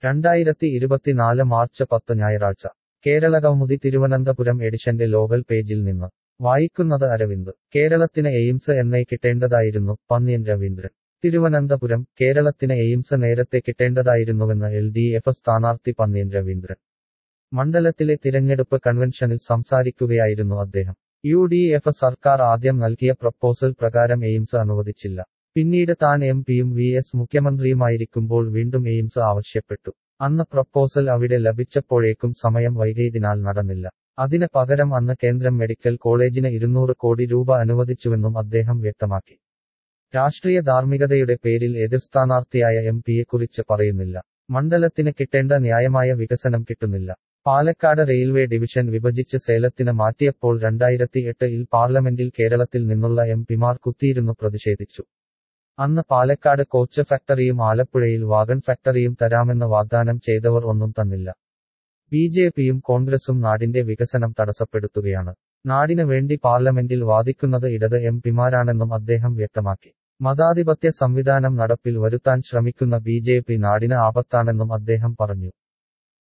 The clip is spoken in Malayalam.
രണ്ടായിരത്തി ഇരുപത്തിനാല് മാർച്ച് പത്ത് ഞായറാഴ്ച കേരള കൗമുദി തിരുവനന്തപുരം എഡിഷന്റെ ലോകൽ പേജിൽ നിന്ന് വായിക്കുന്നത് അരവിന്ദ് കേരളത്തിന് എയിംസ് എന്നേ കിട്ടേണ്ടതായിരുന്നു പന്ന്യൻ രവീന്ദ്രൻ തിരുവനന്തപുരം കേരളത്തിന് എയിംസ് നേരത്തെ കിട്ടേണ്ടതായിരുന്നുവെന്ന് എൽ ഡി എഫ് സ്ഥാനാർത്ഥി പന്ന്യൻ രവീന്ദ്രൻ മണ്ഡലത്തിലെ തിരഞ്ഞെടുപ്പ് കൺവെൻഷനിൽ സംസാരിക്കുകയായിരുന്നു അദ്ദേഹം യു ഡി എഫ് സർക്കാർ ആദ്യം നൽകിയ പ്രപ്പോസൽ പ്രകാരം എയിംസ് അനുവദിച്ചില്ല പിന്നീട് താൻ എം പിയും വി എസ് മുഖ്യമന്ത്രിയുമായിരിക്കുമ്പോൾ വീണ്ടും എയിംസ് ആവശ്യപ്പെട്ടു അന്ന് പ്രപ്പോസൽ അവിടെ ലഭിച്ചപ്പോഴേക്കും സമയം വൈകിയതിനാൽ നടന്നില്ല അതിന് പകരം അന്ന് കേന്ദ്രം മെഡിക്കൽ കോളേജിന് ഇരുന്നൂറ് കോടി രൂപ അനുവദിച്ചുവെന്നും അദ്ദേഹം വ്യക്തമാക്കി രാഷ്ട്രീയ ധാർമ്മികതയുടെ പേരിൽ എതിർ സ്ഥാനാർത്ഥിയായ എം പിയെക്കുറിച്ച് പറയുന്നില്ല മണ്ഡലത്തിന് കിട്ടേണ്ട ന്യായമായ വികസനം കിട്ടുന്നില്ല പാലക്കാട് റെയിൽവേ ഡിവിഷൻ വിഭജിച്ച് സേലത്തിന് മാറ്റിയപ്പോൾ രണ്ടായിരത്തി എട്ടിൽ പാർലമെന്റിൽ കേരളത്തിൽ നിന്നുള്ള എം പിമാർ കുത്തിയിരുന്നു പ്രതിഷേധിച്ചു അന്ന് പാലക്കാട് കോച്ച് ഫാക്ടറിയും ആലപ്പുഴയിൽ വാഗൺ ഫാക്ടറിയും തരാമെന്ന് വാഗ്ദാനം ചെയ്തവർ ഒന്നും തന്നില്ല ബി ജെ പിയും കോൺഗ്രസും നാടിന്റെ വികസനം തടസ്സപ്പെടുത്തുകയാണ് നാടിന് വേണ്ടി പാർലമെന്റിൽ വാദിക്കുന്നത് ഇടത് എം പിമാരാണെന്നും അദ്ദേഹം വ്യക്തമാക്കി മതാധിപത്യ സംവിധാനം നടപ്പിൽ വരുത്താൻ ശ്രമിക്കുന്ന ബി ജെ പി നാടിന് ആപത്താണെന്നും അദ്ദേഹം പറഞ്ഞു